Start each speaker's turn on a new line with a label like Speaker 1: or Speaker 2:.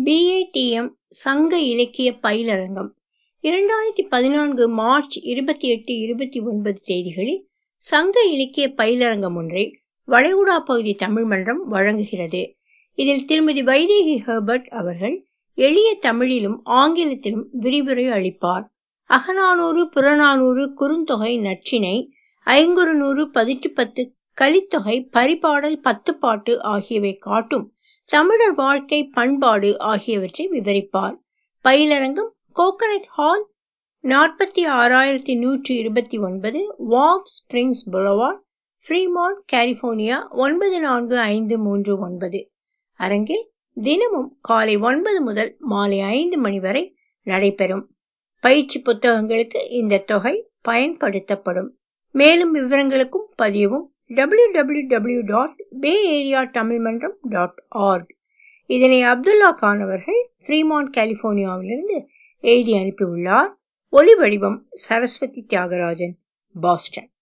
Speaker 1: BADM சங்க இலக்கிய பயிலரங்கம் இரண்டாயிரத்தி பதினான்கு மார்ச் இருபத்தி எட்டு இருபத்தி ஒன்பது தேதிகளில் சங்க இலக்கிய பயிலரங்கம் ஒன்றை வளைகுடா பகுதி தமிழ் மன்றம் வழங்குகிறது இதில் திருமதி வைதேகி ஹெர்பர்ட் அவர்கள் எளிய தமிழிலும் ஆங்கிலத்திலும் விரிவுரை அளிப்பார் அகநானூறு புறநானூறு குறுந்தொகை நற்றிணை ஐங்குறுநூறு பதிற்றுப்பத்து கலித்தொகை பரிபாடல் பத்துப்பாட்டு ஆகியவை காட்டும் தமிழர் வாழ்க்கை பண்பாடு ஆகியவற்றை விவரிப்பார் பயிலரங்கம் கோகனட் ஹால் நாற்பத்தி ஆறாயிரத்தி நூற்றி இருபத்தி ஒன்பது வாவ் ஸ்பிரிங்ஸ் புலவார்ட் ஃப்ரீமான் கலிபோர்னியா ஒன்பது நான்கு ஐந்து மூன்று ஒன்பது அரங்கில் தினமும் காலை ஒன்பது முதல் மாலை ஐந்து மணி வரை நடைபெறும் பயிற்சி புத்தகங்களுக்கு இந்த தொகை பயன்படுத்தப்படும் மேலும் விவரங்களுக்கும் பதியவும் W W W dot bay area Tamil Mandram dot arc இதனை அப்துல்லா கான் அவர்கள் ஃப்ரீமான் கலிபோர்னியாவிலிருந்து எழுதி அனுப்பியுள்ளார் ஒலி வடிவம் சரஸ்வதி தியாகராஜன் பாஸ்டன்